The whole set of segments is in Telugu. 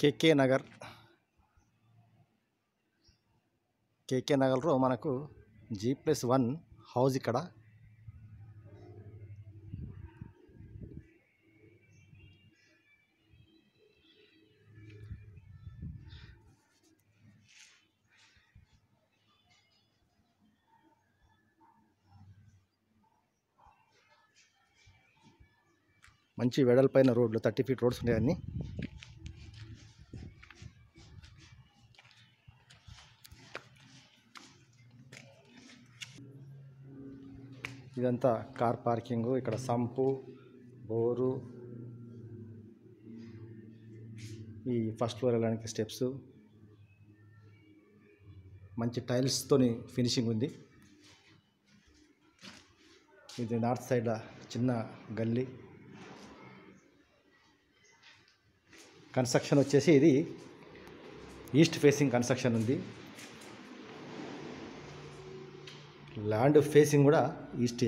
కేకే నగర్ కేకే నగర్లో మనకు జీ ప్లస్ వన్ హౌస్ ఇక్కడ మంచి వెడల్పైన రోడ్లు థర్టీ ఫీట్ రోడ్స్ ఉన్నాయి అన్నీ ఇదంతా కార్ పార్కింగ్ ఇక్కడ సంపు బోరు ఈ ఫస్ట్ ఫ్లోర్ వెళ్ళడానికి స్టెప్స్ మంచి టైల్స్తోని ఫినిషింగ్ ఉంది ఇది నార్త్ సైడ్ చిన్న గల్లీ కన్స్ట్రక్షన్ వచ్చేసి ఇది ఈస్ట్ ఫేసింగ్ కన్స్ట్రక్షన్ ఉంది ల్యాండ్ ఫేసింగ్ కూడా ఈస్టే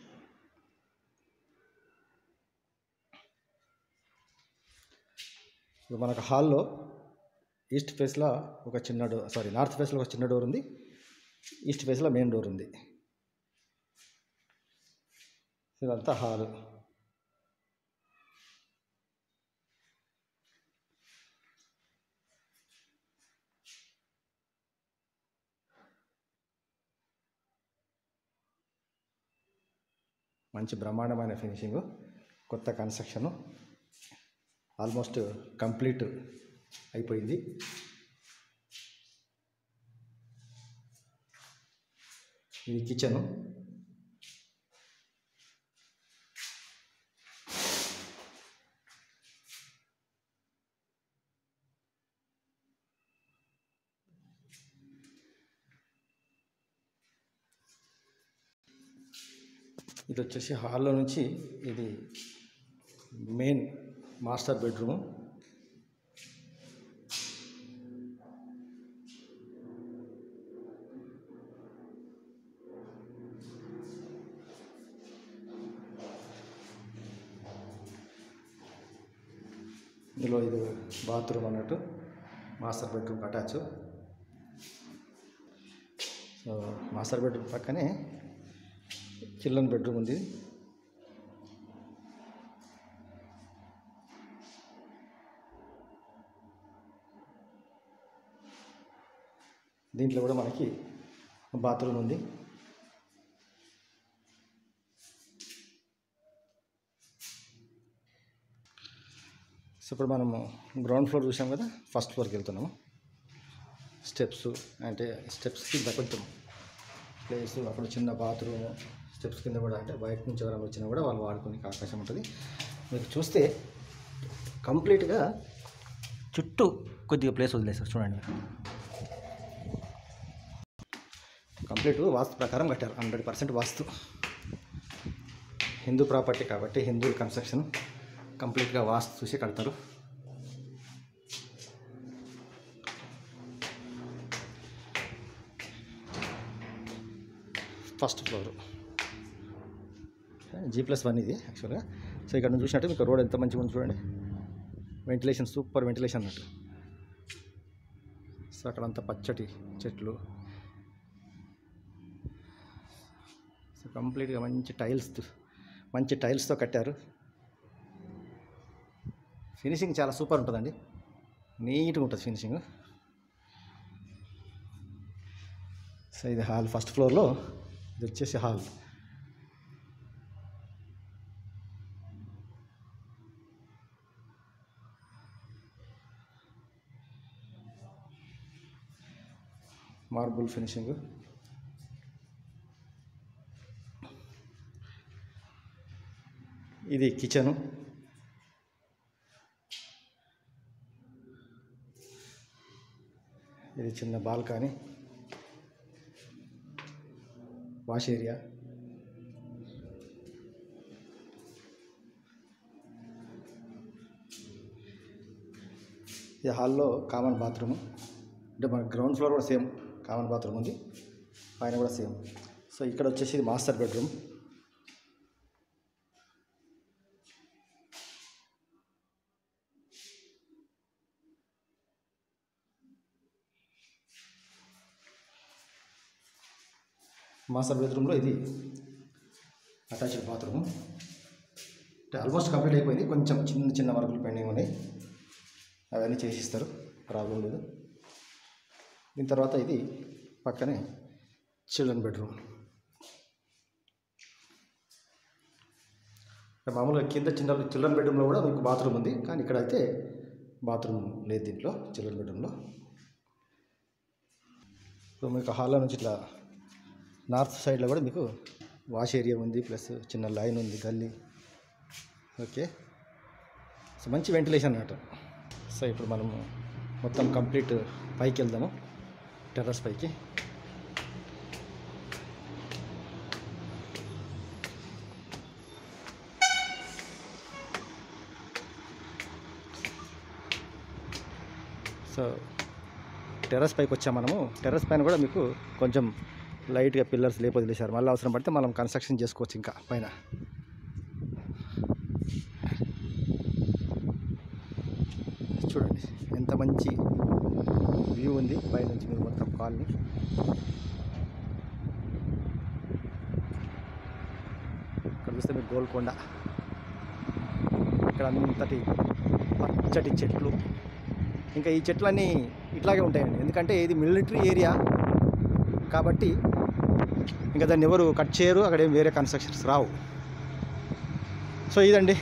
ఇప్పుడు మనకు హాల్లో ఈస్ట్ ఫేస్లో ఒక చిన్న డోర్ సారీ నార్త్ ఫేస్లో ఒక చిన్న డోర్ ఉంది ఈస్ట్ ఫేస్లో మెయిన్ డోర్ ఉంది ఇదంతా హాల్ మంచి బ్రహ్మాండమైన ఫినిషింగ్ కొత్త కన్స్ట్రక్షను ఆల్మోస్ట్ కంప్లీట్ అయిపోయింది ఇది కిచెను ఇది వచ్చేసి హాల్లో నుంచి ఇది మెయిన్ మాస్టర్ బెడ్రూమ్ ఇందులో ఇది బాత్రూమ్ అన్నట్టు master bedroom attach so master bedroom పక్కనే చిల్డ్రన్ బెడ్రూమ్ ఉంది దీంట్లో కూడా మనకి బాత్రూమ్ ఉంది సో ఇప్పుడు మనము గ్రౌండ్ ఫ్లోర్ చూసాం కదా ఫస్ట్ ఫ్లోర్కి వెళ్తున్నాము స్టెప్స్ అంటే స్టెప్స్ కింద కొంచెం ప్లేస్ అక్కడ చిన్న బాత్రూమ్ స్టెప్స్ కింద కూడా అంటే బయట నుంచి ఎవరైనా వచ్చినా కూడా వాళ్ళు వాడుకునే అవకాశం ఉంటుంది మీకు చూస్తే కంప్లీట్గా చుట్టూ కొద్దిగా ప్లేస్ వదిలేస్తారు చూడండి మీరు కంప్లీట్ వాస్తు ప్రకారం కట్టారు hundred percent vastu Hindu property కాబట్టి హిందూ కన్స్ట్రక్షన్ కంప్లీట్గా వాస్తు చూసి కడతారు first floor G plus one ఇది యాక్చువల్గా సో ఇక్కడ నుంచి చూసినట్టు మీకు రోడ్ ఎంత మంచిగా ఉంది చూడండి వెంటిలేషన్ సూపర్ వెంటిలేషన్ అన్నట్టు సో అక్కడంతా పచ్చటి చెట్లు సో కంప్లీట్గా మంచి టైల్స్ మంచి టైల్స్తో కట్టారు ఫినిషింగ్ చాలా సూపర్ ఉంటుందండి నీట్గా ఉంటుంది ఫినిషింగ్ సో ఇది హాల్ ఫస్ట్ ఫ్లోర్లో ఇది వచ్చేసి హాల్ మార్బుల్ ఫినిషింగ్ ఇది కిచెను ఇది చిన్న బాల్కనీ వాష్ ఏరియా ఇది హాల్లో కామన్ బాత్రూమ్ అంటే మన గ్రౌండ్ ఫ్లోర్ కూడా సేమ్ కామన్ బాత్రూమ్ ఉంది పైన కూడా సేమ్ సో ఇక్కడ వచ్చేసి ఇది మాస్టర్ బెడ్రూమ్ మాస్టర్ బెడ్రూమ్లో ఇది అటాచ్డ్ బాత్రూమ్ అంటే ఆల్మోస్ట్ కంప్లీట్ అయిపోయింది కొంచెం చిన్న చిన్న వర్కులు పెండింగ్ ఉన్నాయి అవన్నీ చేసిస్తారు ప్రాబ్లం లేదు దీని తర్వాత ఇది పక్కనే చిల్డ్రన్ బెడ్రూమ్ మామూలుగా కింద చిన్న చిల్డ్రన్ బెడ్రూమ్లో కూడా మీకు బాత్రూమ్ ఉంది కానీ ఇక్కడ అయితే బాత్రూమ్ లేదు దీంట్లో చిల్డ్రన్ బెడ్రూమ్లో సో మీకు హాల్లో నుంచి ఇట్లా నార్త్ సైడ్లో కూడా మీకు వాష్ ఏరియా ఉంది ప్లస్ చిన్న లైన్ ఉంది గల్లీ ఓకే సో మంచి వెంటిలేషన్ అన్నమాట సో ఇప్పుడు మనము మొత్తం కంప్లీట్ పైకి వెళ్దాము టెర్రస్ పైకి సో టెర్రస్ పైకి వచ్చాం మనము టెర్రస్ పైన కూడా మీకు కొంచెం లైట్గా పిల్లర్స్ లేపు వదిలేశారు మళ్ళీ అవసరం పడితే మనం కన్స్ట్రక్షన్ చేసుకోవచ్చు ఇంకా పైన చూడండి ఎంత మంచి వ్యూ ఉంది పైనుంచి మీరు మొత్తం కాలనీ ఇక్కడ చూస్తే మీరు గోల్కొండ ఇక్కడ అంతటి పచ్చటి చెట్లు ఇంకా ఈ చెట్లన్నీ ఇట్లాగే ఉంటాయండి ఎందుకంటే ఇది మిలిటరీ ఏరియా కాబట్టి ఇంకా దాన్ని ఎవరు కట్ చేయరు అక్కడ ఏం వేరే కన్స్ట్రక్షన్స్ రావు సో ఇదండి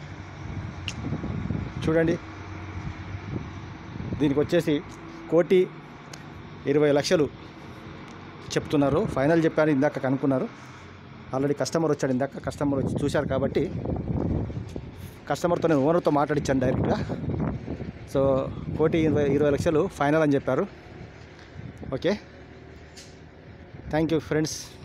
చూడండి దీనికి వచ్చేసి కోటి ఇరవై లక్షలు చెప్తున్నారు ఫైనల్ చెప్పారు ఇందాక కనుక్కున్నారు ఆల్రెడీ కస్టమర్ వచ్చాడు ఇందాక కస్టమర్ వచ్చి చూశారు కాబట్టి కస్టమర్తో నేను ఓనర్తో మాట్లాడించాను డైరెక్ట్గా సో కోటి ఇరవై ఇరవై లక్షలు ఫైనల్ అని చెప్పారు ఓకే థ్యాంక్ యూ ఫ్రెండ్స్